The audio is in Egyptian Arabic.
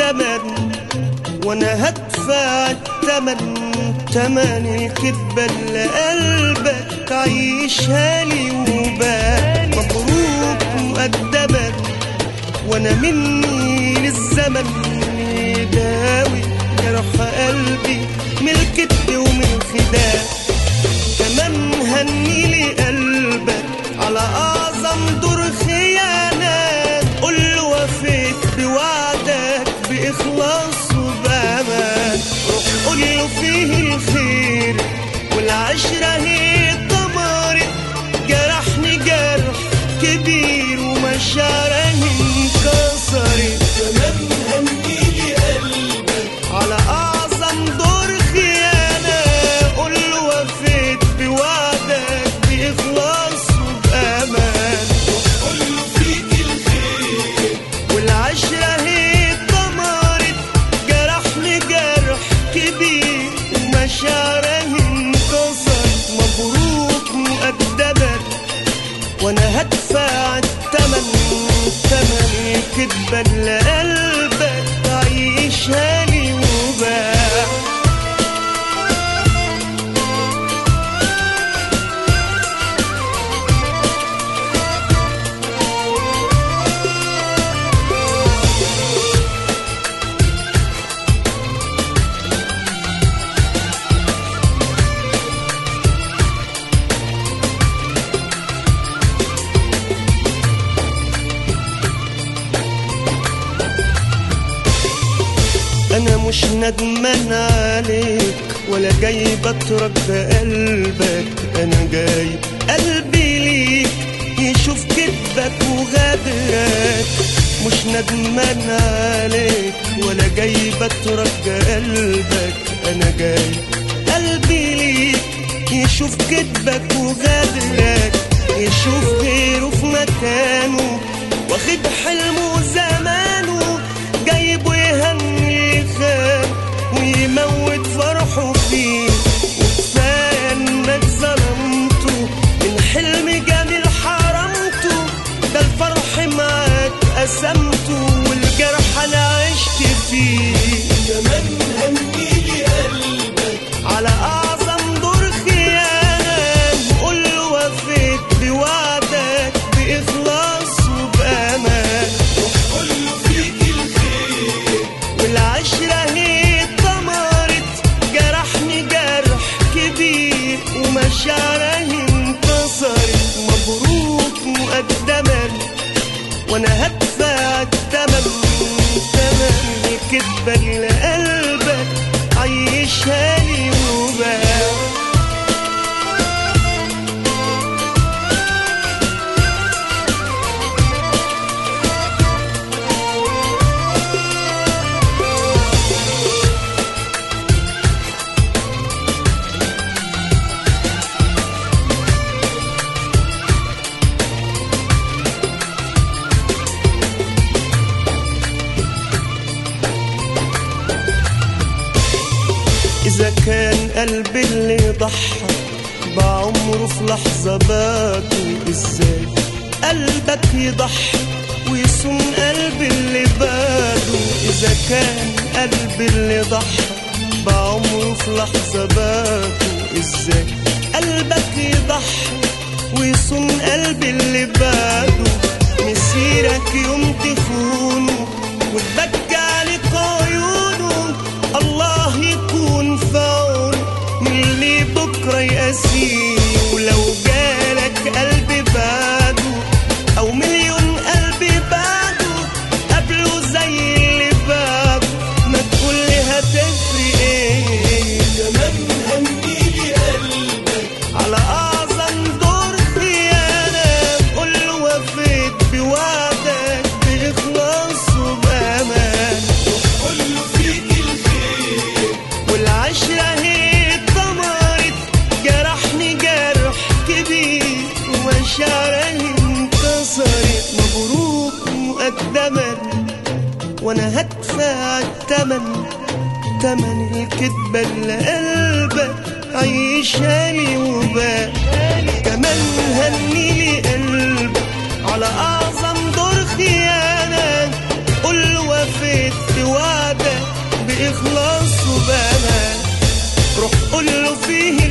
مقدما وانا هدفع التمن تمن الكدبة اللي قلبك عيشها لي وبال مبروك مقدما وانا مني للزمن يداوي جرح قلبي من الكدب ومن الخداع كمان هني لي قلبك على اعظم دور خيانات قول له وفيت بوعدك باخلاص وبامان روح قول له فيه الخير والعشره هي اتدمرت جرحني جرح كبير ومشاعره انكسرت كمان هني لي قلبك على اعظم دور خيانه قول له وفيت بوعدك باخلاص وبامان قول له فيك الخير والعشره هي اتدمرت جرحني جرح كبير ومشاعره انكسرت مبروك مقدما وانا هدفع التمن تمن الكدبة اللي قلبك عيشها لي وباع انا مش ندمان عليك ولا جاي بترك بقلبك انا جاي قلبي ليك يشوف كذبك وغدرك مش ندمان عليك ولا جاي بترك قلبك انا جاي قلبي ليك يشوف كذبك وغدرك يشوف غيره في مكانه واخد حلمه وزمانه جايبه يهني خان ويموت فرحه فيه وكفايه انك ظلمته من حلم جميل حرمته ده الفرح معاك قسمته والجرح انا عشت فيه كمان هنيلي قلبك على اعظم دور خيانه قول له وفيت بوعدك باخلاص وبامان قول له فيك الخير والعشرة هي اتدمرت جرحني جرح كبير ومشاعره انكسرت مبروك مقدما وانا هدفع التمن تمن الكدبة اللي قلبك عيشها لي وباع إذا كان قلبي اللي ضحى بعمره في لحظة باته إزاي قلبك يضحي ويصون قلبي اللي باده إذا كان قلبي اللي ضحى بعمره في لحظة باته إزاي قلبك يضحي ويصون قلبي اللي باده مسيرك يوم تخونه وتبكي عليك عيونه الله يكون في عون من اللي بكره يقاسيه ولو جالك قلب بعده او مليون قلب بعده قبله زي اللي بعده ما تقول لي هتفرق ايه كمان هنيلي قلبك على اعظم دور خيانه قول له وفيت بوعدك باخلاص وبامان قول له فيك الخير والعشرة هي اتدمرت جرحني جرح كبير ومشاعره انكسرت مبروك مقدما وانا هدفع التمن تمن الكدبة اللي قلبك عيشها لي وباء كمان هني لي قلبك على اعظم دور خيانة قول له وفيت بوعدك بإخلاص وبأمان روح قول له فيه